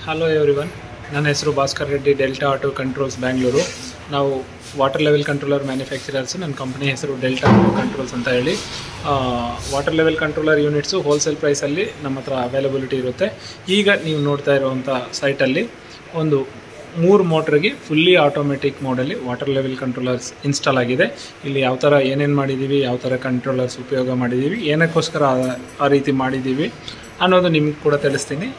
hello everyone ನನ್ನ ಹೆಸರು Bhaskar Reddy Delta Auto Controls Bangalore ನಾವು ವಾಟರ್ ಲೆವೆಲ್ ಕಂಟ್ರೋಲರ್ ಮ್ಯಾನುಫ್ಯಾಕ್ಚರರ್ಸ್ ನನ್ನ ಕಂಪ್ನಿ ಹೆಸರು ಡೆಲ್ಟಾ ಆಟೋ ಕಂಟ್ರೋಲ್ಸ್ ಅಂತ ಹೇಳಿ water level controller units wholesale ಪ್ರೈಸಲ್ಲಿ ನಮ್ಮ ಹತ್ರ ಅವೈಲಬಿಲಿಟಿ ಇರುತ್ತೆ ಈಗ ನೀವು ನೋಡ್ತಾ ಇರುವಂಥ ಸೈಟಲ್ಲಿ ಒಂದು ಮೂರು ಮೋಟ್ರಿಗೆ ಫುಲ್ಲಿ ಆಟೋಮೆಟಿಕ್ ಮೋಡಲ್ಲಿ ವಾಟರ್ ಲೆವೆಲ್ ಕಂಟ್ರೋಲರ್ಸ್ ಇನ್ಸ್ಟಾಲ್ ಆಗಿದೆ ಇಲ್ಲಿ ಯಾವ ಥರ ಏನೇನು ಮಾಡಿದ್ದೀವಿ ಯಾವ ಥರ ಕಂಟ್ರೋಲರ್ಸ್ ಉಪಯೋಗ ಮಾಡಿದ್ದೀವಿ ಏನಕ್ಕೋಸ್ಕರ ಆ- ಆ ರೀತಿ ಮಾಡಿದ್ದೀವಿ ಅನ್ನೋದು ನಿಮ್ಗೆ ಕೂಡ ತಿಳಿಸ್ತೀನಿ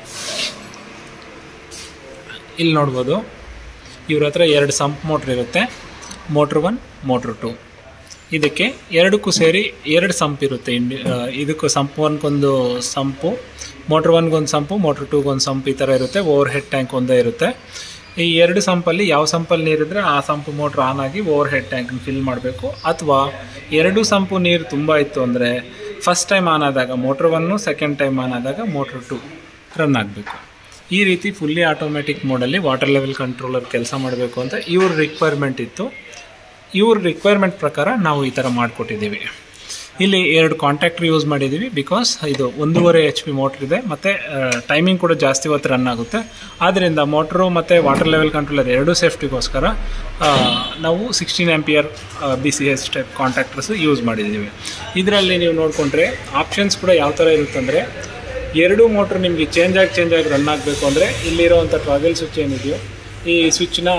ಇಲ್ಲಿ ನೋಡ್ಬೋದು ಇವ್ರ ಹತ್ರ ಎರಡು ಸಂಪ್ ಮೋಟ್ರ್ ಇರುತ್ತೆ ಮೋಟ್ರ್ ಒನ್ ಮೋಟ್ರ್ ಟು ಇದಕ್ಕೆ ಎರಡಕ್ಕೂ ಸೇರಿ ಎರಡು ಸಂಪ್ ಇರುತ್ತೆ ಇಂಡಿ ಆ, ಇದಕ್ಕೂ ಸಂಪ್ ಒನ್ಗೊಂದು ಸಂಪು ಮೋಟ್ರ್ ಒನ್ಗೊಂದು ಸಂಪು ಮೋಟ್ರ್ ಟೂಗೊಂದು ಸಂಪ್ ಈ ಥರ ಇರುತ್ತೆ ಓವರ್ ಹೆಡ್ ಟ್ಯಾಂಕ್ ಒಂದೇ ಇರುತ್ತೆ ಈ ಎರಡು ಸಂಪಲ್ಲಿ ಯಾವ ಸಂಪಲ್ಲಿ ನೀರಿದ್ರೆ ಆ ಸಂಪು ಮೋಟ್ರ್ ಆನ್ ಆಗಿ ಓವರ್ ಹೆಡ್ ಟ್ಯಾಂಕ್ನ ಫಿಲ್ ಮಾಡಬೇಕು ಅಥವಾ ಎರಡು ಸಂಪು ನೀರು ತುಂಬ ಇತ್ತು ಅಂದರೆ ಫಸ್ಟ್ ಟೈಮ್ ಆನ್ ಆದಾಗ motor one second time on ಆದಾಗ ಮೋಟ್ರ್ ಟು ರನ್ ಆಗಬೇಕು ಈ ರೀತಿ ಫುಲ್ಲಿ ಆಟೋಮೆಟಿಕ್ ಮೋಡಲ್ಲಿ ವಾಟರ್ ಲೆವೆಲ್ ಕಂಟ್ರೋಲರ್ ಕೆಲಸ ಮಾಡಬೇಕು ಅಂತ ಇವ್ರ ರಿಕ್ವೈರ್ಮೆಂಟ್ ಇತ್ತು ಇವ್ರ ರಿಕ್ವೈರ್ಮೆಂಟ್ ಪ್ರಕಾರ ನಾವು ಈ ಥರ ಮಾಡಿಕೊಟ್ಟಿದ್ದೀವಿ ಇಲ್ಲಿ ಎರಡು ಕಾಂಟ್ಯಾಕ್ಟ್ರ್ ಯೂಸ್ ಮಾಡಿದ್ದೀವಿ ಬಿಕಾಸ್ ಇದು ಒಂದೂವರೆ ಎಚ್ ಪಿ ಮೋಟ್ರ್ ಇದೆ ಮತ್ತು ಟೈಮಿಂಗ್ ಕೂಡ ಜಾಸ್ತಿ ಹೊತ್ತು ರನ್ ಆಗುತ್ತೆ ಆದ್ದರಿಂದ ಮೋಟ್ರು ಮತ್ತು ವಾಟರ್ ಲೆವೆಲ್ ಕಂಟ್ರೋಲರ್ ಎರಡೂ ಸೇಫ್ಟಿಗೋಸ್ಕರ ಆ, ನಾವು sixteen ampere B C S type contactors use ಮಾಡಿದ್ದೀವಿ ಇದರಲ್ಲಿ ನೀವು ನೋಡಿಕೊಂಡ್ರೆ ಆಪ್ಷನ್ಸ್ ಕೂಡ ಯಾವ ಥರ ಇರುತ್ತಂದರೆ ಎರಡು ಮೋಟ್ರ್ ನಿಮಗೆ ಚೇಂಜ್ ಆಗಿ ಚೇಂಜ್ ಆಗಿ ರನ್ ಆಗಬೇಕು ಅಂದರೆ ಇಲ್ಲಿರೋವಂಥ ಟ್ರಾವೆಲ್ ಸ್ವಿಚ್ ಏನಿದೆಯೋ ಈ ಸ್ವಿಚ್ನ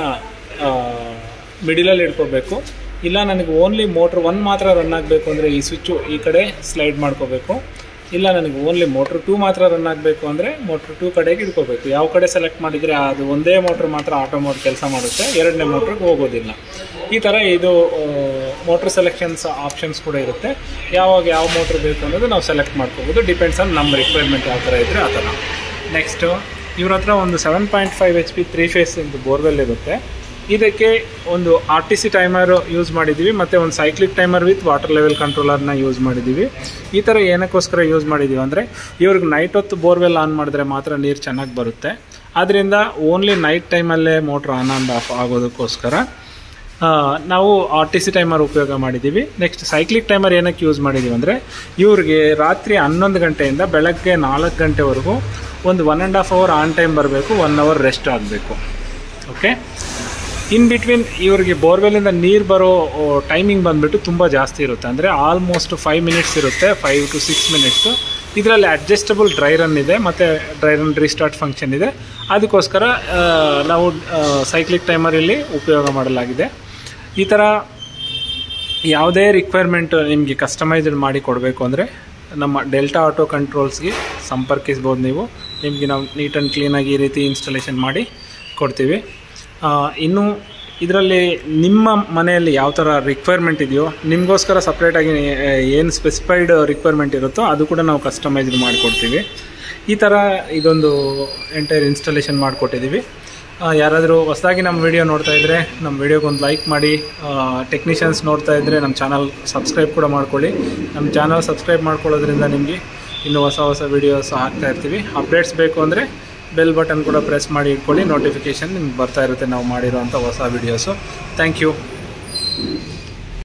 ಮಿಡಿಲಲ್ಲಿ ಇಟ್ಕೋಬೇಕು ಇಲ್ಲ ನನಗೆ ಓನ್ಲಿ ಮೋಟ್ರ್ ಒನ್ ಮಾತ್ರ ರನ್ ಆಗಬೇಕು ಅಂದರೆ ಈ ಸ್ವಿಚ್ಚು ಈ ಕಡೆ ಸ್ಲೈಡ್ ಮಾಡ್ಕೋಬೇಕು ಇಲ್ಲ ನನಗೆ ಓನ್ಲಿ ಮೋಟ್ರ್ ಟೂ ಮಾತ್ರ ರನ್ ಆಗಬೇಕು ಅಂದರೆ ಮೋಟ್ರ್ ಟೂ ಕಡೆಗೆ ಇಟ್ಕೋಬೇಕು ಯಾವ ಕಡೆ ಸೆಲೆಕ್ಟ್ ಮಾಡಿದರೆ ಅದು ಒಂದೇ ಮೋಟ್ರ್ ಮಾತ್ರ ಆಟೋ ಮೋಡ್ ಕೆಲಸ ಮಾಡುತ್ತೆ ಎರಡನೇ ಮೋಟ್ರಿಗೆ ಹೋಗೋದಿಲ್ಲ ಈ ಥರ ಇದು ಮೋಟ್ರ್ ಸೆಲೆಕ್ಷನ್ಸ್ ಆಪ್ಷನ್ಸ್ ಕೂಡ ಇರುತ್ತೆ ಯಾವಾಗ ಯಾವ ಮೋಟ್ರ್ ಬೇಕು ಅನ್ನೋದು ನಾವು ಸೆಲೆಕ್ಟ್ ಮಾಡ್ಕೋಬೋದು ಡಿಪೆಂಡ್ಸ್ ಆನ್ ನಮ್ಮ ರಿಕ್ವೈರ್ಮೆಂಟ್ ಯಾವ ಥರ ಇದ್ದರೆ ಆ ಥರ ನೆಕ್ಸ್ಟು ಇವ್ರ ಹತ್ರ ಒಂದು seven point five H P three phase ಇಂದು ಬೋರ್ವೆಲ್ ಇರುತ್ತೆ ಇದಕ್ಕೆ ಒಂದು R T C timer use ಮಾಡಿದ್ದೀವಿ ಮತ್ತು ಒಂದು cyclic timer with water level ಕಂಟ್ರೋಲರ್ನ ಯೂಸ್ ಮಾಡಿದ್ದೀವಿ ಈ ಥರ ಏನಕ್ಕೋಸ್ಕರ ಯೂಸ್ ಮಾಡಿದ್ದೀವಿ ಅಂದರೆ ಇವ್ರಿಗೆ ನೈಟ್ ಹೊತ್ತು ಬೋರ್ವೆಲ್ ಆನ್ ಮಾಡಿದ್ರೆ ಮಾತ್ರ ನೀರು ಚೆನ್ನಾಗಿ ಬರುತ್ತೆ ಆದ್ದರಿಂದ ಓನ್ಲಿ ನೈಟ್ ಟೈಮಲ್ಲೇ ಮೋಟ್ರ್ ಆನ್ ಆ್ಯಂಡ್ ಆಫ್ ಆಗೋದಕ್ಕೋಸ್ಕರ ಆ, ನಾವು ಆರ್ ಟಿ ಸಿ ಟೈಮರ್ ಉಪಯೋಗ ಮಾಡಿದ್ದೀವಿ ನೆಕ್ಸ್ಟ್ ಸೈಕ್ಲಿಕ್ ಟೈಮರ್ ಏನಕ್ಕೆ ಯೂಸ್ ಮಾಡಿದ್ದೀವಿ ಅಂದರೆ ಇವ್ರಿಗೆ ರಾತ್ರಿ ಹನ್ನೊಂದು ಗಂಟೆಯಿಂದ ಬೆಳಗ್ಗೆ ನಾಲ್ಕು ಗಂಟೆವರೆಗೂ ಒಂದು one and half hour on time ಬರಬೇಕು ಒನ್ ಅವರ್ ರೆಸ್ಟ್ ಆಗಬೇಕು ಓಕೆ ಇನ್ ಬಿಟ್ವೀನ್ ಇವ್ರಿಗೆ ಬೋರ್ವೆಲ್ಲಿಂದ ನೀರು ಬರೋ ಟೈಮಿಂಗ್ ಬಂದುಬಿಟ್ಟು ತುಂಬ ಜಾಸ್ತಿ ಇರುತ್ತೆ ಅಂದರೆ ಆಲ್ಮೋಸ್ಟ್ ಫೈವ್ ಮಿನಿಟ್ಸ್ ಇರುತ್ತೆ ಫೈವ್ ಟು ಸಿಕ್ಸ್ ಮಿನಿಟ್ಸು ಇದರಲ್ಲಿ ಅಡ್ಜಸ್ಟಬಲ್ ಡ್ರೈ ರನ್ ಇದೆ ಮತ್ತು ಡ್ರೈ ರನ್ ರೀಸ್ಟಾರ್ಟ್ ಫಂಕ್ಷನ್ ಇದೆ ಅದಕ್ಕೋಸ್ಕರ ಆ, ನಾವು ಸೈಕ್ಲಿಕ್ ಟೈಮರ್ ಇಲ್ಲಿ ಉಪಯೋಗ ಮಾಡಲಾಗಿದೆ ಈ ಥರ ಯಾವುದೇ ರಿಕ್ವೈರ್ಮೆಂಟ್ ನಿಮಗೆ ಕಸ್ಟಮೈಸ್ಡ್ ಮಾಡಿ ಕೊಡಬೇಕು ಅಂದರೆ ನಮ್ಮ ಡೆಲ್ಟಾ ಆಟೋ ಕಂಟ್ರೋಲ್ಸ್ಗೆ ಸಂಪರ್ಕಿಸ್ಬೋದು ನೀವು ನಿಮಗೆ ನಾವು ನೀಟ್ ಆ್ಯಂಡ್ ಕ್ಲೀನಾಗಿ ಈ ರೀತಿ ಇನ್ಸ್ಟಾಲೇಷನ್ ಮಾಡಿ ಕೊಡ್ತೀವಿ ಆ, ಇನ್ನು ಇದರಲ್ಲಿ ನಿಮ್ಮ ಮನೆಯಲ್ಲಿ ಯಾವ ಥರ ರಿಕ್ವೈರ್ಮೆಂಟ್ ಇದೆಯೋ ನಿಮಗೋಸ್ಕರ ಸಪ್ರೇಟಾಗಿ ಏನು ಸ್ಪೆಸಿಫೈಡ್ ರಿಕ್ವೈರ್ಮೆಂಟ್ ಇರುತ್ತೋ ಅದು ಕೂಡ ನಾವು ಕಸ್ಟಮೈಸ್ಡ್ ಮಾಡಿಕೊಡ್ತೀವಿ ಈ ಥರ ಇದೊಂದು ಎಂಟೈರ್ ಇನ್ಸ್ಟಾಲೇಷನ್ ಮಾಡಿಕೊಟ್ಟಿದ್ದೀವಿ ಯಾರಾದರೂ ಹೊಸದಾಗಿ ನಮ್ಮ ವಿಡಿಯೋ ನೋಡ್ತಾ ಇದ್ದರೆ ನಮ್ಮ ವಿಡಿಯೋಗೊಂದು ಲೈಕ್ ಮಾಡಿ ಟೆಕ್ನಿಷಿಯನ್ಸ್ ನೋಡ್ತಾ ಇದ್ದರೆ ನಮ್ಮ ಚಾನಲ್ ಸಬ್ಸ್ಕ್ರೈಬ್ ಕೂಡ ಮಾಡ್ಕೊಳ್ಳಿ ನಮ್ಮ ಚಾನಲ್ ಸಬ್ಸ್ಕ್ರೈಬ್ ಮಾಡ್ಕೊಳ್ಳೋದ್ರಿಂದ ನಿಮಗೆ ಇನ್ನೂ ಹೊಸ ಹೊಸ ವೀಡಿಯೋಸ್ ಹಾಕ್ತಾ ಇರ್ತೀವಿ ಅಪ್ಡೇಟ್ಸ್ ಬೇಕು ಅಂದರೆ ಬೆಲ್ ಬಟನ್ ಕೂಡ ಪ್ರೆಸ್ ಮಾಡಿ ಇಟ್ಕೊಳ್ಳಿ ನೋಟಿಫಿಕೇಷನ್ ನಿಮ್ಗೆ ಬರ್ತಾ ಇರುತ್ತೆ ನಾವು ಮಾಡಿರೋಂಥ ಹೊಸ ವೀಡಿಯೋಸು ಥ್ಯಾಂಕ್ ಯು